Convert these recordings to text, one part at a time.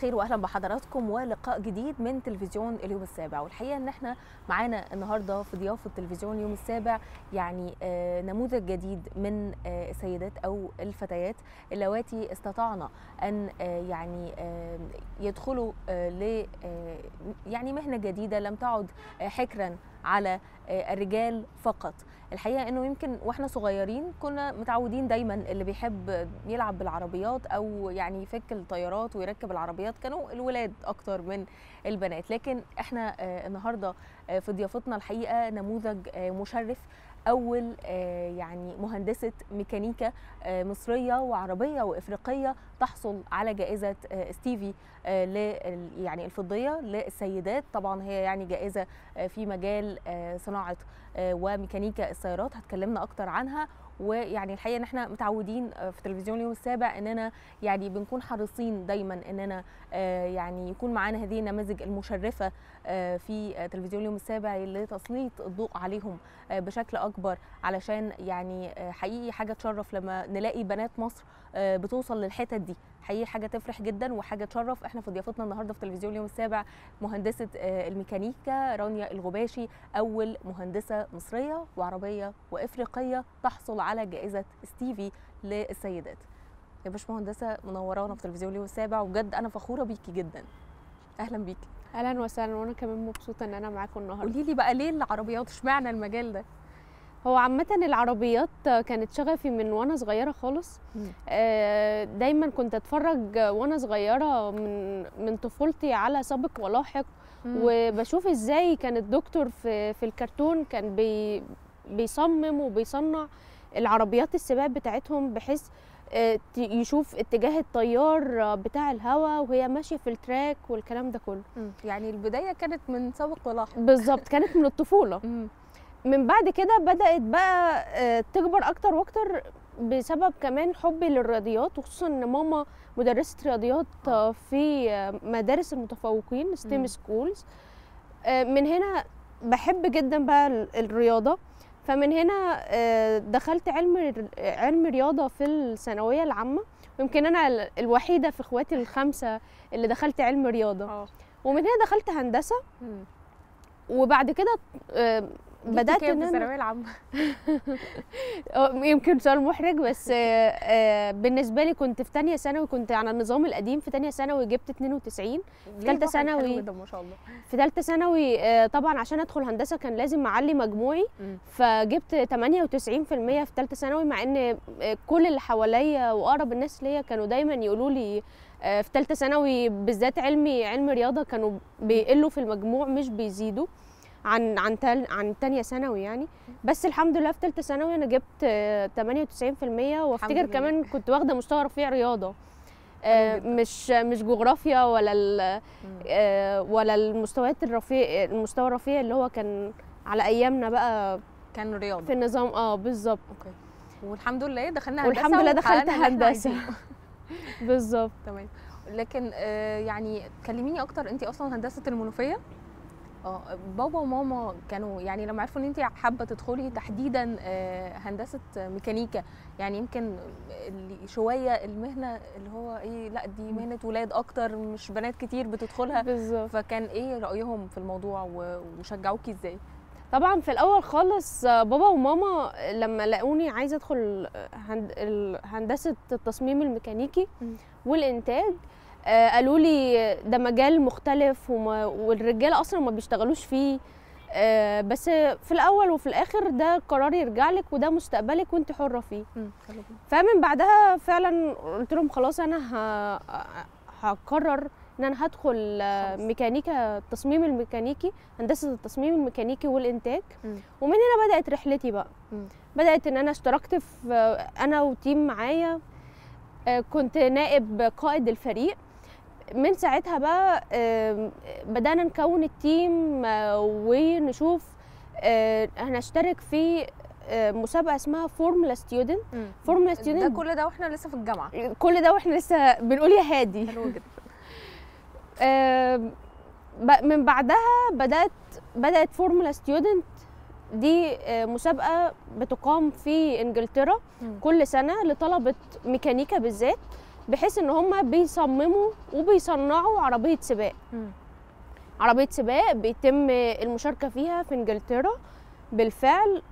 الخير واهلا بحضراتكم ولقاء جديد من تلفزيون اليوم السابع والحقيقه ان احنا معانا النهارده في ضيافه تلفزيون اليوم السابع يعني آه نموذج جديد من آه السيدات او الفتيات اللواتي استطعنا ان آه يعني آه يدخلوا آه ل آه يعني مهنه جديده لم تعد آه حكرا على آه الرجال فقط الحقيقه انه يمكن واحنا صغيرين كنا متعودين دايما اللي بيحب يلعب بالعربيات او يعني يفك الطيارات ويركب العربيات كانوا الولاد اكتر من البنات لكن احنا آه النهارده آه في ضيافتنا الحقيقه نموذج آه مشرف اول يعني مهندسه ميكانيكا مصريه وعربيه وافريقيه تحصل على جائزه ستيفي ل يعني الفضيه للسيدات طبعا هي يعني جائزه في مجال صناعه وميكانيكا السيارات هتكلمنا اكتر عنها ويعني الحقيقه ان احنا متعودين في تلفزيون اليوم السابع اننا يعني بنكون حريصين دايما اننا يعني يكون معانا هذه النماذج المشرفه في تلفزيون اليوم السابع لتسليط الضوء عليهم بشكل اكبر علشان يعني حقيقي حاجه تشرف لما نلاقي بنات مصر بتوصل للحتت دي حقيقي حاجه تفرح جدا وحاجه تشرف احنا في ضيافتنا النهارده في تلفزيون اليوم السابع مهندسه الميكانيكا رانيا الغباشي اول مهندسه مصريه وعربيه وافريقيه تحصل على جائزه ستيفي للسيدات يا باشمهندسه منورانا في تلفزيون اليوم السابع وبجد انا فخوره بيكي جدا اهلا بيكي اهلا وسهلا وانا كمان مبسوطه ان انا معاكم النهارده قولي لي بقى ليه العربيات اشمعنى المجال ده هو عامة العربيات كانت شغفي من وانا صغيرة خالص دايما كنت اتفرج وانا صغيرة من من طفولتي على سابق ولاحق وبشوف ازاي كان الدكتور في في الكرتون كان بي بيصمم وبيصنع العربيات السباق بتاعتهم بحيث يشوف اتجاه التيار بتاع الهواء وهي ماشيه في التراك والكلام ده كله يعني البدايه كانت من سابق ولاحق بالظبط كانت من الطفوله من بعد كده بدات بقى تكبر اكتر واكتر بسبب كمان حبي للرياضيات وخصوصا ان ماما مدرسه رياضيات في مدارس المتفوقين ستيم سكولز من هنا بحب جدا بقى الرياضه فمن هنا دخلت علم علم رياضه في الثانويه العامه ويمكن انا الوحيده في اخواتي الخمسه اللي دخلت علم رياضه أوه. ومن هنا دخلت هندسه وبعد كده بدات ان الثانويه العامه يمكن سؤال محرج بس بالنسبه لي كنت في ثانيه ثانوي كنت على النظام القديم في ثانيه ثانوي جبت 92 في ثالثه ثانوي ما شاء الله في ثالثه ثانوي طبعا عشان ادخل هندسه كان لازم اعلي مجموعي فجبت 98% في ثالثه ثانوي مع ان كل اللي حواليا واقرب الناس ليا كانوا دايما يقولوا لي في ثالثه ثانوي بالذات علمي علم رياضه كانوا بيقلوا في المجموع مش بيزيدوا عن عن تل عن تانية ثانوي يعني بس الحمد لله في ثالثه ثانوي انا جبت 98% وافتكر كمان كنت واخده مستوى رفيع رياضه آه مش مش جغرافيا ولا آه ولا المستويات الرفيع المستوى الرفيع اللي هو كان على ايامنا بقى كان رياضه في النظام اه بالظبط اوكي والحمد لله دخلنا هندسه والحمد لله دخلت هندسه بالظبط تمام لكن آه يعني كلميني اكتر انت اصلا هندسه المنوفيه اه بابا وماما كانوا يعني لما عرفوا ان انت حابه تدخلي تحديدا هندسه ميكانيكا يعني يمكن شويه المهنه اللي هو ايه لا دي مهنه ولاد اكتر مش بنات كتير بتدخلها بالظبط فكان ايه رايهم في الموضوع وشجعوكي ازاي طبعا في الاول خالص بابا وماما لما لقوني عايزه ادخل هندسه التصميم الميكانيكي والانتاج آه قالوا لي ده مجال مختلف وما والرجاله اصلا ما بيشتغلوش فيه آه بس في الاول وفي الاخر ده قرار يرجع لك وده مستقبلك وانت حره فيه فمن بعدها فعلا قلت لهم خلاص انا هقرر ان انا هدخل ميكانيكا التصميم الميكانيكي هندسه التصميم الميكانيكي والانتاج م. ومن هنا بدات رحلتي بقى م. بدات ان انا اشتركت في انا وتيم معايا كنت نائب قائد الفريق من ساعتها بقى بدأنا نكون التيم ونشوف هنشترك في مسابقه اسمها فورمولا ستودنت فورمولا ستودنت ده كل ده واحنا لسه في الجامعه كل ده واحنا لسه بنقول يا هادي حلو جدا من بعدها بدات بدات فورمولا ستودنت دي مسابقه بتقام في انجلترا كل سنه لطلبه ميكانيكا بالذات بحيث ان هم بيصمموا وبيصنعوا عربيه سباق مم. عربيه سباق بيتم المشاركه فيها في انجلترا بالفعل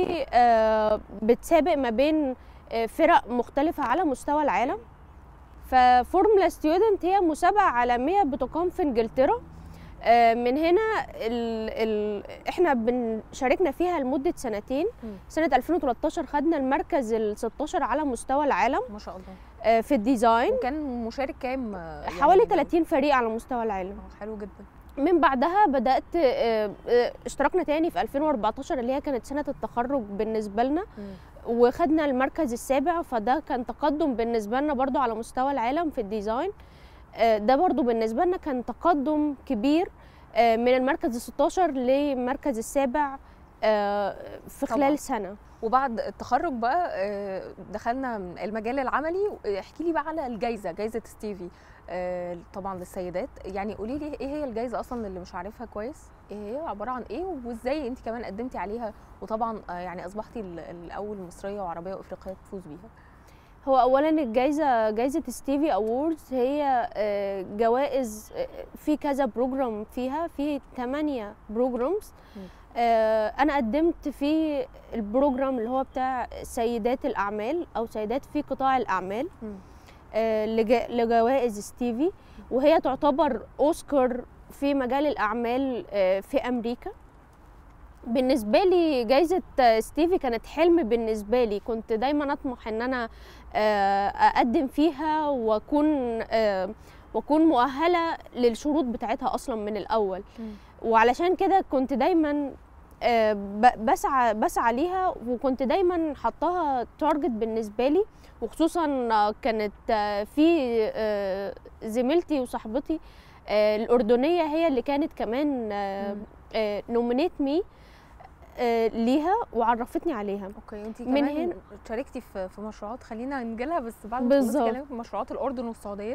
وبتسابق ما بين آه، فرق مختلفه على مستوى العالم ففورمولا ستودنت هي مسابقه عالميه بتقام في انجلترا آه، من هنا ال ال احنا بن- شاركنا فيها لمده سنتين مم. سنه 2013 خدنا المركز ال 16 على مستوى العالم ما شاء الله آه، في الديزاين وكان مشارك كام آه، يعني حوالي 30 فريق على مستوى العالم آه، حلو جدا من بعدها بدات آه، آه، اشتركنا تاني في 2014 اللي هي كانت سنه التخرج بالنسبه لنا مم. وخدنا المركز السابع فده كان تقدم بالنسبه لنا برضو على مستوى العالم في الديزاين آه، ده برضو بالنسبه لنا كان تقدم كبير آه، من المركز ال 16 للمركز السابع آه، في طبعاً. خلال سنه وبعد التخرج بقى آه، دخلنا المجال العملي احكي لي بقى على الجائزه جائزه ستيفي آه، طبعا للسيدات يعني قولي لي ايه هي الجائزه اصلا اللي مش عارفها كويس ايه هي عباره عن ايه وازاي انت كمان قدمتي عليها وطبعا آه، يعني اصبحتي ال- الاول مصريه وعربيه وافريقيه تفوز بيها هو اولا الجائزه جائزه ستيفي اووردز هي آه، جوائز آه، في كذا بروجرام فيها في 8 بروجرامز مم. انا قدمت في البروجرام اللي هو بتاع سيدات الاعمال او سيدات في قطاع الاعمال مم. آه، لج- لجوائز ستيفي وهي تعتبر اوسكار في مجال الاعمال آه، في امريكا بالنسبه لي جائزه آه، ستيفي كانت حلم بالنسبه لي كنت دايما اطمح ان انا آه، اقدم فيها واكون آه، واكون مؤهله للشروط بتاعتها اصلا من الاول مم. وعلشان كده كنت دايما آه، ب- بسعى بسعى ليها وكنت دايما حطاها تارجت بالنسبه لي وخصوصا آه، كانت آه، في آه، زميلتي وصاحبتي آه، الاردنيه هي اللي كانت كمان مم. نومينيت مي ليها وعرفتني عليها اوكي انت من كمان هنا- شاركتي في في مشروعات خلينا نجيلها بس بعد ما تخلصي بالظبط. كلامك في مشروعات الاردن والسعوديه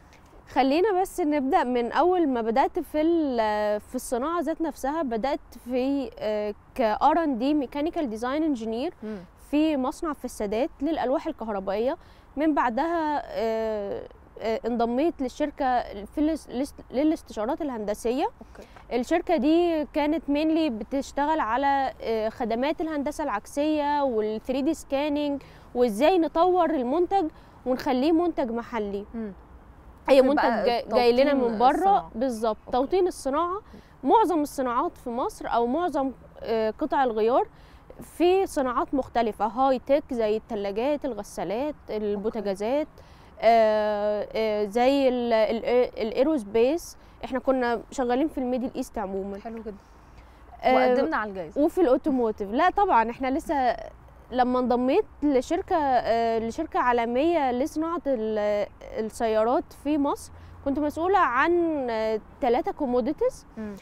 خلينا بس نبدا من اول ما بدات في ال- في الصناعه ذات نفسها بدات في ك ار ان دي ميكانيكال ديزاين انجينير مم. في مصنع في السادات للالواح الكهربائيه من بعدها آه، آه، انضميت للشركه في الاس- الاست- للاستشارات الهندسيه اوكي الشركه دي كانت مينلي بتشتغل على آه، خدمات الهندسه العكسيه وال3 دي سكاننج وازاي نطور المنتج ونخليه منتج محلي مم. هي فكرة منتج بقى جاي- جاي لنا توطين من بره الصناعة. بالظبط أوكي. توطين الصناعه معظم الصناعات في مصر او معظم آه، قطع الغيار في صناعات مختلفة هاي تك زي الثلاجات الغسالات البوتاجازات آه، آه، زي ال- ال- الايروسبيس احنا كنا شغالين في الميدل ايست عموما حلو جدا آه، وقدمنا على الجائزه وفي الاوتوموتيف لا طبعا احنا لسه لما انضميت لشركه آه، لشركه عالميه لصناعه ال- السيارات في مصر كنت مسؤوله عن ثلاثه كوموديتيز مم.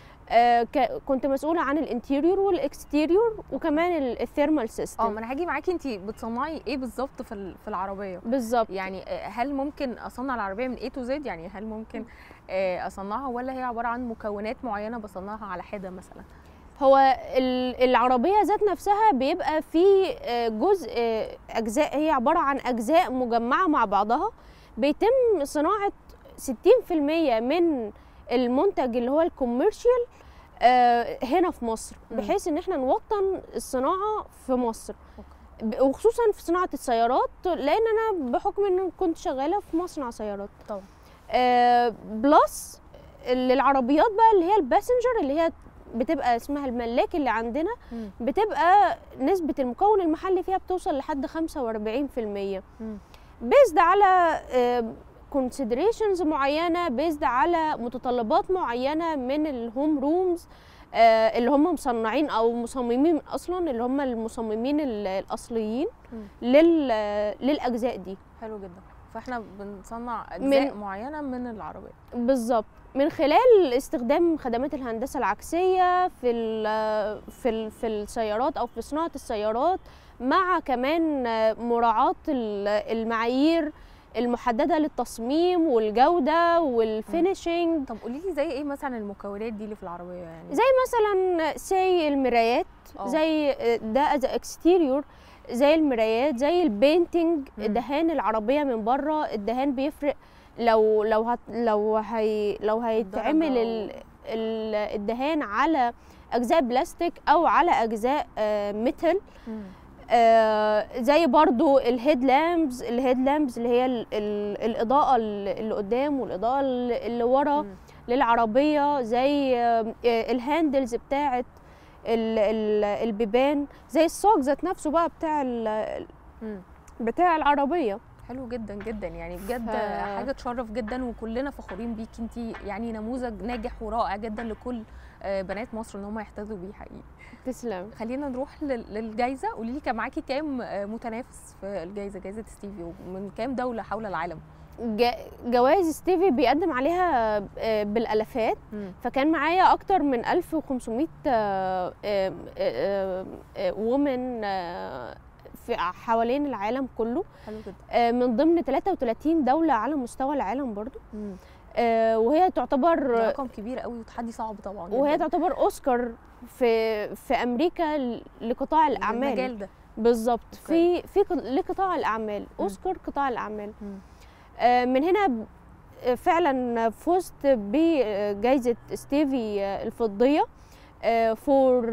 كنت مسؤوله عن الانتيريور والاكستيريور وكمان ال- الثيرمال اه سيستم ما انا هاجي معاكي انت بتصنعي ايه بالظبط في ال- في العربيه بالظبط يعني آه، هل ممكن اصنع العربيه من A to Z يعني هل ممكن آه، اصنعها ولا هي عباره عن مكونات معينه بصنعها على حده مثلا هو ال- العربية ذات نفسها بيبقى في آه، جزء آه، أجزاء هي عبارة عن أجزاء مجمعة مع بعضها بيتم صناعة 60% من المنتج اللي هو الكوميرشال هنا في مصر مم. بحيث ان احنا نوطن الصناعة في مصر أوكي. ب- وخصوصا في صناعة السيارات لأن أنا بحكم إن كنت شغالة في مصنع سيارات طبعا آه، بلس للعربيات بقى اللي هي الباسنجر اللي هي بتبقى اسمها الملاك اللي عندنا مم. بتبقى نسبة المكون المحلي فيها بتوصل لحد 45% مم. بيزد على كونسيدريشنز معينة بيزد على متطلبات معينة من الهوم رومز اللي هم مصنعين او مصممين اصلا اللي هم المصممين ال- الاصليين مم. لل للاجزاء دي حلو جدا فاحنا بنصنع اجزاء من- معينه من العربيه بالظبط من خلال استخدام خدمات الهندسه العكسيه في ال في ال في السيارات او في صناعه السيارات مع كمان مراعاه ال- المعايير المحدده للتصميم والجوده والفينيشنج طب قولي لي زي ايه مثلا المكونات دي اللي في العربيه يعني زي مثلا سي المرايات آه. زي ده از اكستيريور زي المرايات زي البينتنج مم. دهان العربيه من بره الدهان بيفرق لو لو هت لو هي لو هيتعمل الدرجة ال ال الدهان على اجزاء بلاستيك او على اجزاء آه، ميتال مم. آه، زي برضو الهيد لامبز الهيد لامبز اللي هي ال ال الاضاءه اللي قدام والاضاءه اللي اللي ورا مم. للعربيه زي آه، آه، الهاندلز بتاعه ال- ال- البيبان زي الصاج ذات نفسه بقى بتاع ال- مم. بتاع العربيه حلو جدا جدا يعني بجد ف- حاجه تشرف جدا وكلنا فخورين بيكي انت يعني نموذج ناجح ورائع جدا لكل آه، بنات مصر ان هم يحتذوا بيه حقيقي تسلم خلينا نروح لل- للجائزه قولي لي كان معاكي كام آه، متنافس في الجائزه جائزه ستيفي ومن كام دوله حول العالم جا- جوائز ستيفي بيقدم عليها آه، بالالافات فكان معايا اكتر من 1500 وومن في حوالين العالم كله حلو جدا آه، من ضمن 33 دولة على مستوى العالم برضو مم. آه، وهي ده تعتبر رقم كبير قوي وتحدي صعب طبعا وهي جداً. تعتبر اوسكار في في امريكا ل- لقطاع الاعمال المجال ده بالظبط أوكي. في في ق- لقطاع الاعمال اوسكار قطاع الاعمال مم. آه، من هنا ب- آه، فعلا فزت بجائزة ستيفي آه، الفضية فور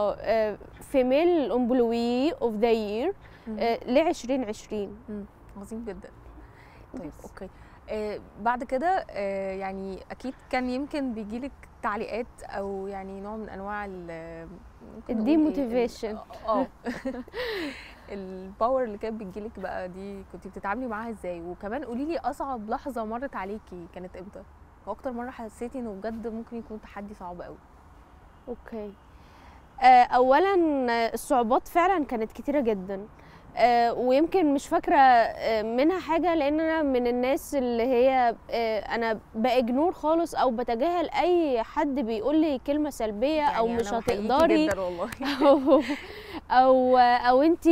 فيميل امبلوي اوف ذا يير مم. ل 2020 عظيم جدا طيب بس. اوكي آه بعد كده آه يعني اكيد كان يمكن بيجيلك تعليقات او يعني نوع من انواع ال ممكن نقول إيه؟ الdemotivation. ال- اه الباور اللي كانت بتجيلك بقى دي كنت بتتعاملي معاها ازاي وكمان قولي لي اصعب لحظه مرت عليكي كانت امتى واكتر مره حسيتي انه بجد ممكن يكون تحدي صعب قوي اوكي آه، اولا آه، الصعوبات فعلا كانت كتيره جدا آه، ويمكن مش فاكره آه، منها حاجه لان انا من الناس اللي هي آه، انا باجنور خالص او بتجاهل اي حد بيقول لي كلمه سلبيه او يعني مش أنا بحييكي هتقدري جدا والله او او او انت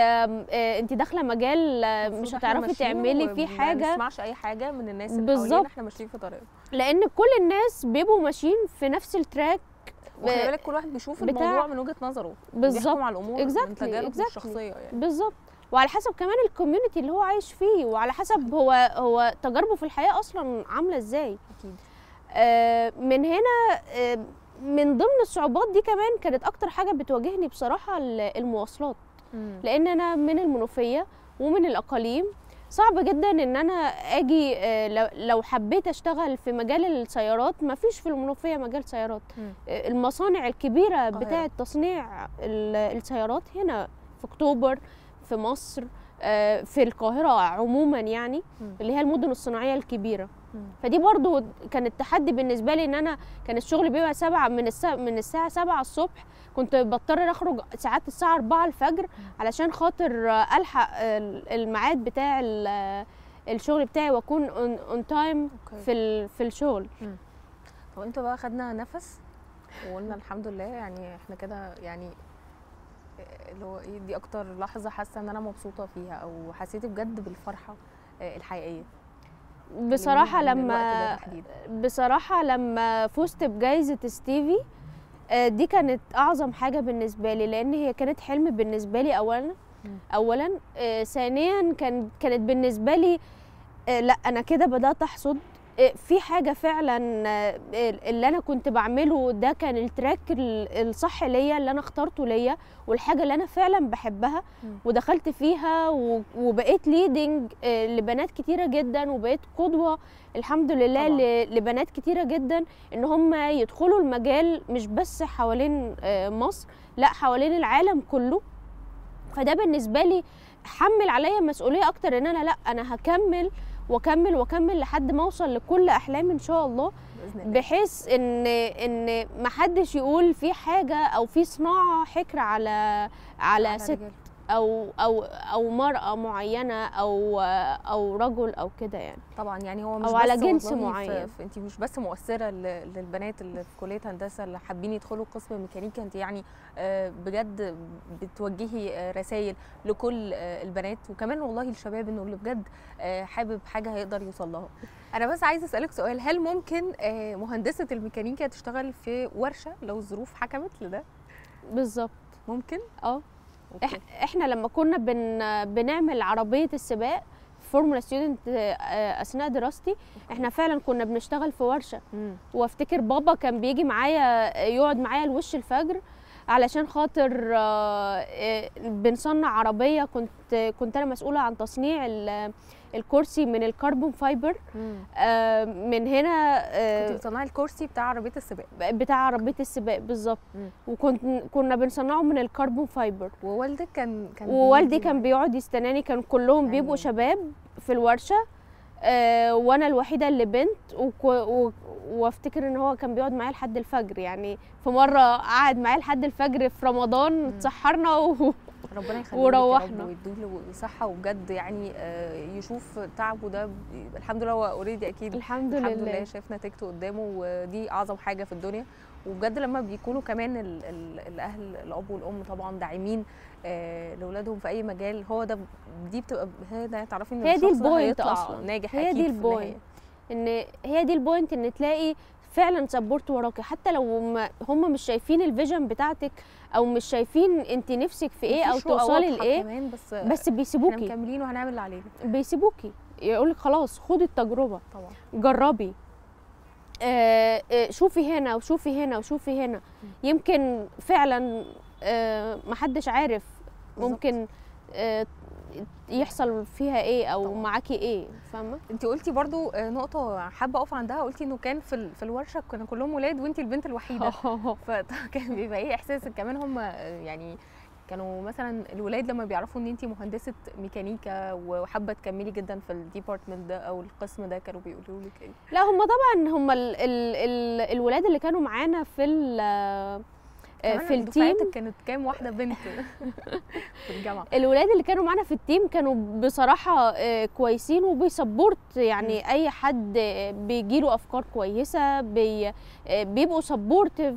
انت داخله مجال آه، مش المفروض إحنا هتعرفي ماشيين تعملي فيه وما حاجه نسمعش اي حاجه من الناس اللي بالظبط. حوالينا احنا ماشيين في طريقنا لان كل الناس بيبقوا ماشيين في نفس التراك وخلي بالك كل واحد بيشوف بتاع- الموضوع من وجهه نظره بالظبط بيحكم على الامور من Exactly, تجاربه exactly. الشخصيه يعني بالظبط وعلى حسب كمان الكوميونتي اللي هو عايش فيه وعلى حسب هو هو تجاربه في الحياه اصلا عامله ازاي اكيد آه، من هنا آه، من ضمن الصعوبات دي كمان كانت اكتر حاجه بتواجهني بصراحه ال- المواصلات لان انا من المنوفيه ومن الاقاليم صعب جدا ان انا اجي آه، لو- لو حبيت اشتغل في مجال السيارات ما فيش في المنوفيه مجال سيارات مم. آه، المصانع الكبيره القاهرة. بتاعه تصنيع ال- السيارات هنا في اكتوبر في مصر آه، في القاهره عموما يعني مم. اللي هي المدن الصناعيه الكبيره مم. فدي برضو كان التحدي بالنسبه لي ان انا كان الشغل بيبقى سبعة من الساعة من الساعه 7 الصبح كنت بضطر اخرج ساعات الساعه 4 الفجر علشان خاطر آه، الحق ال- الميعاد بتاع ال- الشغل بتاعي واكون اون تايم اوكي في ال- في الشغل طب انت بقى خدنا نفس وقلنا الحمد لله يعني احنا كده يعني اللي هو ايه دي اكتر لحظه حاسه ان انا مبسوطه فيها او حسيت بجد بالفرحه آه، الحقيقيه بصراحه كلميني عن الوقت لما ده تحديداً. بصراحه لما فزت بجائزه ستيفي آه، دي كانت اعظم حاجه بالنسبه لي لان هي كانت حلم بالنسبه لي اولا مم. اولا آه، ثانيا كان كانت بالنسبه لي آه، لا انا كده بدات احصد آه، في حاجه فعلا آه، اللي انا كنت بعمله ده كان التراك ال- الصح ليا اللي انا اخترته ليا والحاجه اللي انا فعلا بحبها مم. ودخلت فيها و- وبقيت ليدنج لبنات كتيره جدا وبقيت قدوه الحمد لله طبعاً. ل- لبنات كتيره جدا ان هم يدخلوا المجال مش بس حوالين آه، مصر لا حوالين العالم كله فده بالنسبه لي حمل عليا مسؤوليه اكتر ان انا لا انا هكمل واكمل واكمل لحد ما اوصل لكل احلامي ان شاء الله باذن الله بحيث ان ان ما حدش يقول في حاجه او في صناعه حكر على على ست رجال. او او او مراه معينه او او رجل او كده يعني طبعا يعني هو مش أو على بس جنس والله في- معين. في انت مش بس مؤثره ل- للبنات اللي في كليه هندسه اللي حابين يدخلوا قسم ميكانيكا انت يعني آه، بجد بتوجهي رسائل لكل آه، البنات وكمان والله الشباب انه اللي بجد آه، حابب حاجه هيقدر يوصل لها انا بس عايزه اسالك سؤال هل ممكن آه، مهندسه الميكانيكا تشتغل في ورشه لو الظروف حكمت لده بالظبط ممكن اه أوكي. إح- احنا لما كنا بن بنعمل عربيه السباق فورمولا ستودنت اثناء دراستي احنا فعلا كنا بنشتغل في ورشه مم. وافتكر بابا كان بيجي معايا يقعد معايا لوش الفجر علشان خاطر آه، آه، بنصنع عربيه كنت كنت انا مسؤوله عن تصنيع ال- الكرسي من الكربون فايبر مم. آه، من هنا كنت آه، بتصنعي الكرسي بتاع عربيه السباق بتاع عربيه السباق بالظبط مم. وكنت كنا بنصنعه من الكربون فايبر ووالدك كان كان ووالدي بيجي كان بيقعد يستناني كان كلهم يعني- بيبقوا شباب في الورشه آه وانا الوحيده اللي بنت وك- و- وافتكر ان هو كان بيقعد معايا لحد الفجر يعني في مره قعد معايا لحد الفجر في رمضان اتسحرنا و... ربنا يخليه وروحنا. ويديله صحه وبجد يعني آه، يشوف تعبه ده ب- الحمد لله هو اوريدي اكيد الحمد, الحمد لله, لله شاف نتيجته قدامه ودي اعظم حاجه في الدنيا وبجد لما بيكونوا كمان ال ال الاهل الاب والام طبعا داعمين آه لاولادهم في اي مجال هو ده دي بتبقى هي ده تعرفي ان هي دي الشخص ده البوينت هيطلع أصلاً. ناجح هي اكيد دي في البوينت. النهايه ان هي دي البوينت ان تلاقي فعلا سبورت وراكي حتى لو ما هم مش شايفين الفيجن بتاعتك او مش شايفين انت نفسك في ايه او مفيش رؤى توصلي واضحة لايه كمان بس بس احنا بيسيبوكي مكملين وهنعمل اللي علينا بيسيبوكي يقولك خلاص خدي التجربه طبعا جربي آه، آه، شوفي هنا وشوفي هنا وشوفي هنا يمكن فعلا آه، محدش عارف بالظبط. ممكن آه، يحصل فيها ايه او طبعاً. معاكي ايه فاهمه انت قلتي برضو آه، نقطه حابه اقف عندها قلتي انه كان في ال- في الورشه كانوا كلهم ولاد وانت البنت الوحيده فكان بيبقى ايه احساسك كمان هم يعني كانوا مثلا الولاد لما بيعرفوا ان انت مهندسه ميكانيكا وحابه تكملي جدا في الديبارتمنت ده او القسم ده كانوا بيقولوا لك ايه لا هم طبعا هم ال ال ال الولاد اللي كانوا معانا في ال آه، كمان في التيم دفعتك كانت كام واحده بنت في الجامعه الولاد اللي كانوا معانا في التيم كانوا بصراحة آه، كويسين وبيسبورت يعني أي حد آه، بيجيله أفكار كويسة بي آه، بيبقوا سبورتيف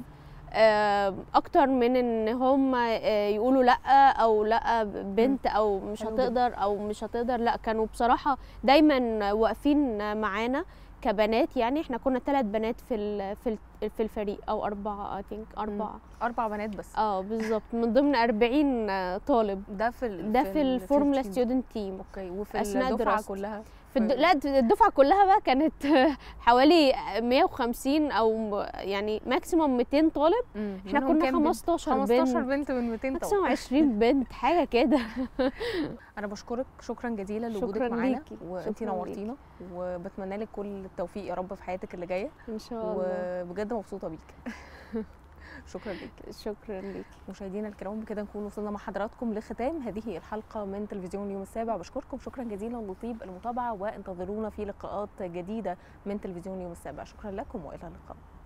أكتر من إن هم آه، يقولوا لأ أو لأ بنت أو مش حلو جدا. هتقدر أو مش هتقدر لأ كانوا بصراحة دايما واقفين معانا كبنات يعني احنا كنا ثلاث بنات في ال- في ال- في الفريق او اربعه اي ثينك اربعه اربع بنات بس اه بالظبط من ضمن 40 طالب ده في ال- ده في في ال- الفورمولا التيم. ستودنت تيم اوكي وفي أثناء الدفعه دراستي. كلها في الد... لا الدفعه كلها بقى كانت حوالي 150 او يعني ماكسيموم 200 طالب مم. احنا منهم كنا كام بنت؟ 15 15 بنت بنت من 200 ماكسيموم طبعا 20 بنت حاجه كده انا بشكرك شكرا جزيلا لوجودك شكراً معانا ليكي. وانتي شكراً نورتينا وبتمنى لك كل التوفيق يا رب في حياتك اللي جايه ان شاء الله وبجد مبسوطه بيك شكرا لك شكرا ليكي مشاهدينا الكرام بكده نكون وصلنا مع حضراتكم لختام هذه الحلقه من تلفزيون اليوم السابع بشكركم شكرا جزيلا لطيب المتابعه وانتظرونا في لقاءات جديده من تلفزيون اليوم السابع شكرا لكم والى اللقاء